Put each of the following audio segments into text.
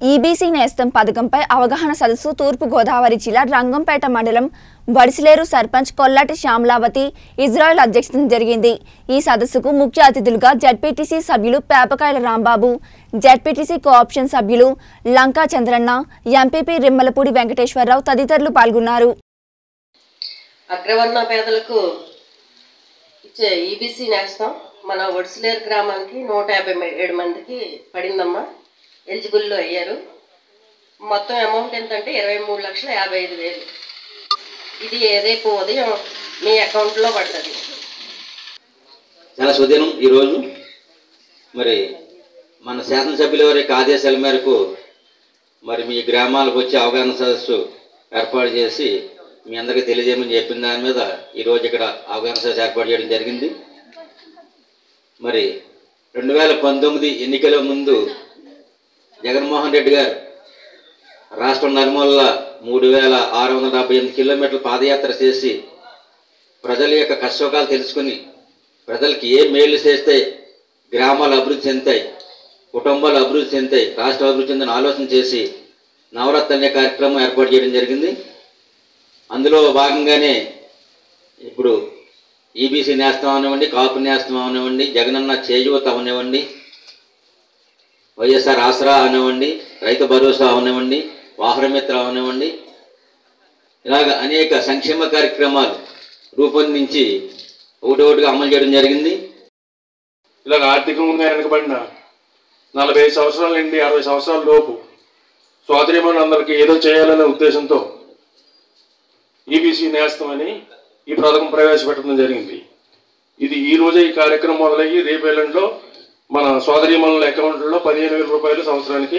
EBC నేస్తం పథకంపై అవగాహన సదస్సు తూర్పు గోదావరి జిల్లా రంగంపేట మండలం వడిసిలేరు సర్పంచ్ కొల్లాటి శ్యామలావతి ఇజ్రాయెల్ అధ్యక్షతన జరిగింది ఈ సదస్సుకు ముఖ్య అతిథులుగా జడ్పీటీసీ సభ్యులు పేపకాయల రాంబాబు జడ్పీటీసీ కోఆప్షన్ సభ్యులు లంకా చంద్రన్న ఎంపీపీ రిమ్మలపూడి వెంకటేశ్వరరావు తదితరులు పాల్గొన్నారు అగ్రవర్ణ పేదలకు ఇచ్చే ఈబీసీ నేస్తాం మన ఒడిసిలేరు గ్రామానికి నూట యాభై మ- ఏడు మందికి పడిందమ్మా ఎలిజిబుల్లో అయ్యారు మొత్తం అమౌంట్ ఎంతంటే ఇరవై మూడు లక్షల యాభై ఐదు వేలు ఇది రేపు ఉదయం మీ అకౌంట్లో పడుతుంది చాలా సుదినం ఈరోజు మరి మన శాసనసభ్యుల వారి యొక్క ఆదేశాల మేరకు మరి మీ గ్రామాలకు వచ్చి అవగాహన సదస్సు ఏర్పాటు చేసి మీ అందరికీ తెలియజేయమని చెప్పిన దాని మీద ఈరోజు ఇక్కడ అవగాహన సదస్సు ఏర్పాటు చేయడం జరిగింది మరి రెండు వేల పంతొమ్మిది ఎన్నికల ముందు జగన్మోహన్ రెడ్డి గారు రాష్ట్రం నలుమూలల మూడు వేల ఆరు వందల డెబ్బై ఎనిమిది కిలోమీటర్ల పాదయాత్ర చేసి ప్రజల యొక్క కష్టసుఖాలు తెలుసుకుని ప్రజలకి ఏ మేలు చేస్తే గ్రామాలు అభివృద్ధి చెందుతాయి కుటుంబాలు అభివృద్ధి చెందుతాయి రాష్ట్రం అభివృద్ధి చెందని ఆలోచన చేసి నవరత్న అనే కార్యక్రమం ఏర్పాటు చేయడం జరిగింది అందులో భాగంగానే ఇప్పుడు ఈబీసీ నేస్తం అవనివ్వండి కాపు నేస్తం అవనివ్వండి జగనన్న చేయూత అవనివ్వండి వైఎస్ఆర్ ఆసరా అవనివ్వండి రైతు భరోసా అవనివ్వండి వాహనమిత్ర అవనివ్వండి ఇలాగ అనేక సంక్షేమ కార్యక్రమాలు రూపొందించి ఒకటి ఒకటిగా అమలు చేయడం జరిగింది ఇలాగ ఆర్థికంగా వెనకబడిన నలభై ఐదు సంవత్సరాల నుండి అరవై సంవత్సరాల లోపు సోదరిమణులందరికీ ఏదో చేయాలనే ఉద్దేశంతో ఈబీసీ నేస్తం అని ఈ పథకం ప్రవేశపెట్టడం జరిగింది ఇది ఈ రోజే ఈ కార్యక్రమం మొదలయ్యి రేపు ఎల్లుండిలో మన సోదరిమణుల అకౌంట్లో పదిహేను వేల రూపాయలు సంవత్సరానికి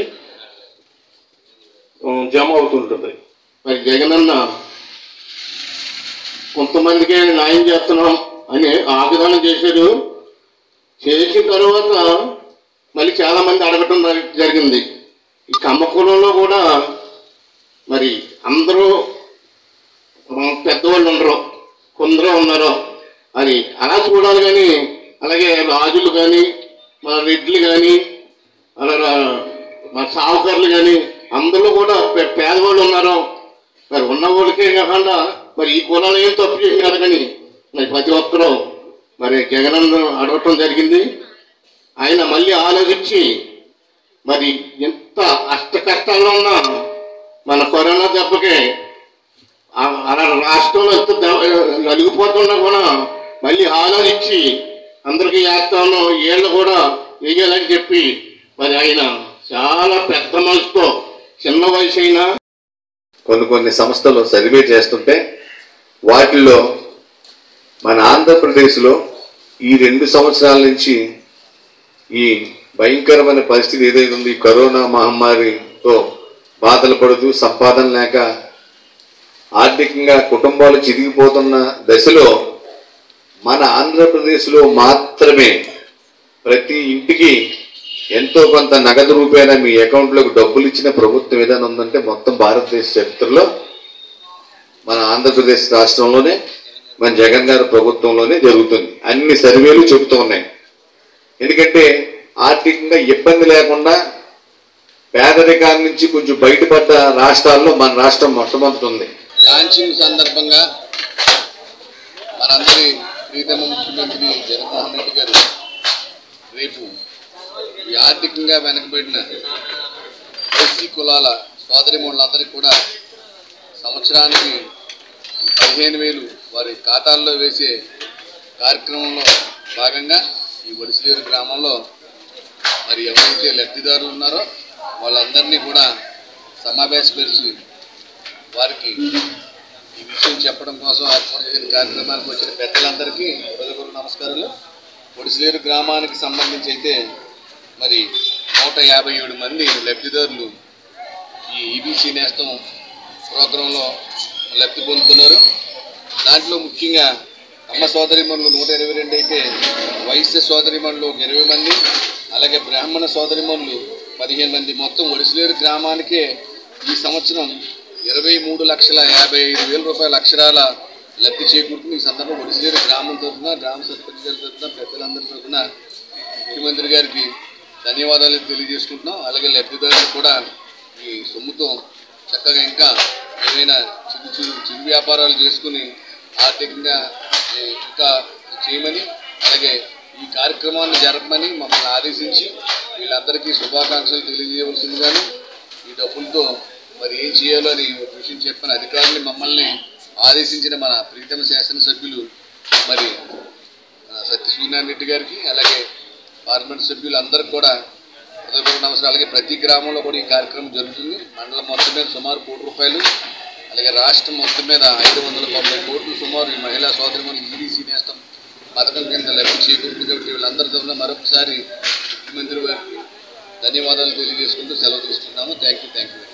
ఉం, జమ అవుతుంటుంది మరి జగనన్న కొంతమందికి న్యాయం చేస్తున్నాం అని ఆగ్రహం చేశారు చేసిన తర్వాత మళ్ళీ చాలా మంది అడగటం జరి- జరిగింది ఈ కమ్మకులంలో కూడా మరి అందరూ ఆ, పెద్దవాళ్ళు ఉండరు కొందరు ఉన్నారు అని అలా చూడాలి కానీ అలాగే రాజులు కానీ మన రెడ్లు కానీ అలా రా- మన సావుకారులు కానీ అందరూ కూడా పే- పేదవాళ్ళు ఉన్నారు మరి ఉన్న వాళ్ళకే కాకుండా మరి ఈ కులాలు ఏం తప్పు చేసినారు కానీ మరి ప్రతి ఒక్కరూ మరి జగనన్న అడగటం జరిగింది ఆయన మళ్ళీ ఆలోచించి మరి ఎంత అష్ట కష్టాల్లో ఉన్నా మన కరోనా దెబ్బకి ఆ- అలా రాష్ట్రంలో ఎంత దెబ్బ- నలిగిపోతున్నా కూడా మళ్ళీ ఆలోచించి అందరికీ వేస్తాను వీళ్ళు కూడా వేయాలని చెప్పి మరి ఆయన చాలా పెద్ద మనసుతో చిన్న వయసు అయినా కొన్ని కొన్ని సంస్థలు సర్వే చేస్తుంటే వాటిల్లో మన ఆంధ్రప్రదేశ్లో ఈ రెండు సంవత్సరాల నుంచి ఈ భయంకరమైన పరిస్థితి ఏదైతే ఉంది ఈ కరోనా మహమ్మారితో బాధలు పడుతూ సంపాదన లేక ఆర్థికంగా కుటుంబాలు చిరిగిపోతున్న దశలో మన ఆంధ్రప్రదేశ్లో మాత్రమే ప్రతి ఇంటికి ఎంతో కొంత నగదు రూపేణా మీ అకౌంట్లోకి డబ్బులు ఇచ్చిన ప్రభుత్వం ఏదైనా ఉందంటే మొత్తం భారతదేశ చరిత్రలో మన ఆంధ్రప్రదేశ్ రాష్ట్రంలోనే మన జగన్ గారి ప్రభుత్వంలోనే జరుగుతుంది అన్ని సర్వేలు చెబుతూ ఉన్నాయి ఎందుకంటే ఆర్థికంగా ఇబ్బంది లేకుండా పేదరికాల నుంచి కొంచెం బయటపడ్డ రాష్ట్రాల్లో మన రాష్ట్రం మొట్టమొదటి ఉంది లాంచింగ్ సందర్భంగా మనందరి ప్రీతమ ముఖ్యమంత్రి జగన్మోహన్ రెడ్డి గారు రేపు ఈ ఆర్థికంగా వెనకబడిన ఓసీ కులాల సోదరిమణులందరికీ కూడా సంవత్సరానికి పదిహేను వేలు వారి ఖాతాల్లో వేసే కార్యక్రమంలో భాగంగా ఈ ఒడిసిలేరు గ్రామంలో మరి ఎవరైతే లబ్ధిదారులు ఉన్నారో వాళ్ళందరినీ కూడా సమావేశపరిచి వారికి ఈ విషయం చెప్పడం కోసం ఏర్పాటు చేసిన కార్యక్రమానికి వచ్చిన పెద్దలందరికీ హృదయపూర్వక నమస్కారాలు ఒడిసిలేరు గ్రామానికి సంబంధించి అయితే మరి నూట యాభై ఏడు మంది లబ్ధిదారులు ఈ ఈబీసీ నేస్తం ప్రోగ్రాంలో లబ్ధి పొందుతున్నారు దాంట్లో ముఖ్యంగా అమ్మ సోదరిమణులు నూట ఇరవై రెండు అయితే వైశ్య సోదరిమణులు ఒక ఇరవై మంది అలాగే బ్రాహ్మణ సోదరిమణులు పదిహేను మంది మొత్తం ఒడిసిలేరు గ్రామానికే ఈ సంవత్సరం ఇరవై మూడు లక్షల యాభై ఐదు వేల రూపాయల అక్షరాల లబ్ధి చేకూరుతుంది ఈ సందర్భంగా ఒడిసిలేరు గ్రామం తరఫున గ్రామ సర్పంచ్ గారి తరఫున పెద్దలందరి తరఫున ముఖ్యమంత్రి గారికి ధన్యవాదాలు తెలియజేసుకుంటున్నాం అలాగే లబ్ధిదారులు కూడా సొమ్ముతో చక్కగా ఇంకా ఏమైనా చిరు చిరు చిరు వ్యాపారాలు చేసుకుని ఆర్థికంగా ఏ, ఇంకా చేయమని అలాగే ఈ కార్యక్రమాన్ని జరపమని మమ్మల్ని ఆదేశించి వీళ్ళందరికీ శుభాకాంక్షలు తెలియజేయవలసిందిగాను ఈ డబ్బులతో మరి ఏం చేయాలో అని ఒక విషయం చెప్పిన అధికారులు మమ్మల్ని ఆదేశించిన మన ప్రీతమ శాసనసభ్యులు మరి ఆ, సత్య సూర్యనారాయణ రెడ్డి గారికి అలాగే పార్లమెంట్ సభ్యులు అందరికి కూడా హృదయపూర్వక నమస్కారం అలాగే ప్రతి గ్రామంలో కూడా ఈ కార్యక్రమం జరుగుతుంది మండలం మొత్తం మీద సుమారు కోటి రూపాయలు అలాగే రాష్ట్రం మొత్తం మీద ఐదు వందల తొంభై కోట్లు సుమారు ఈ మహిళా సోదరి మన ఈడీసీ నేస్తం పథకం కింద లభించేకూరుతుంది కాబట్టి వీళ్ళందరి తరఫున మరొకసారి ముఖ్యమంత్రి వారికి ధన్యవాదాలు తెలియజేసుకుంటూ సెలవు తీసుకుంటున్నాము థ్యాంక్ యూ థ్యాంక్ యూ